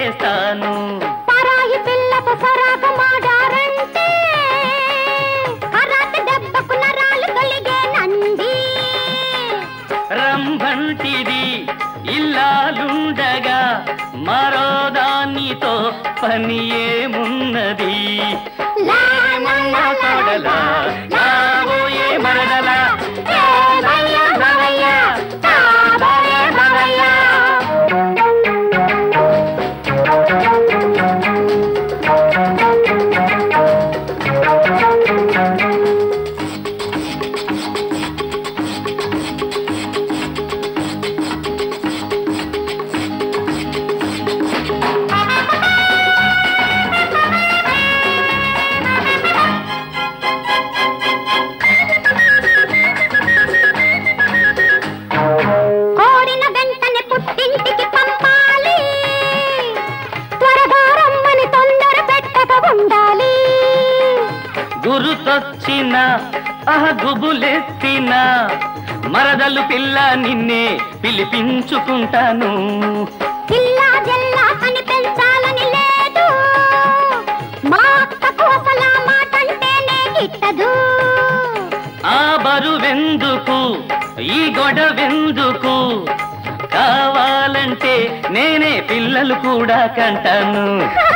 చేస్తాను పరాయి పిల్లతో సరాగ మాడారంటే కరాటి దెబ్బకు నరాలు కలిగేనండి రంభంటిది ఇల్లాలుండగా మరో దానితో పని ఏమున్నది ఏమన్న కొడలా నాబోయే మరదలా ఏమయ్యా బావయ్యా, కాబోయే బావయ్యా. కోరిన వెంటనే పుట్టింటికి పంపాలి త్వరగా రమ్మని తొందర పెట్టక ఉండాలి గురుతొచ్చిన అహ గుబులెత్తిన మరదలు పిల్ల నిన్నే పిలిపించుకుంటాను పిల్లా జల్లా అని పెంచాలని లేదు మా అక్క కోసల మాటంటేనే గిట్టదు ఆ బరువెందుకు ఈ గొడవెందుకు కావాలంటే నేనే పిల్లలు కూడా కంటాను ఆ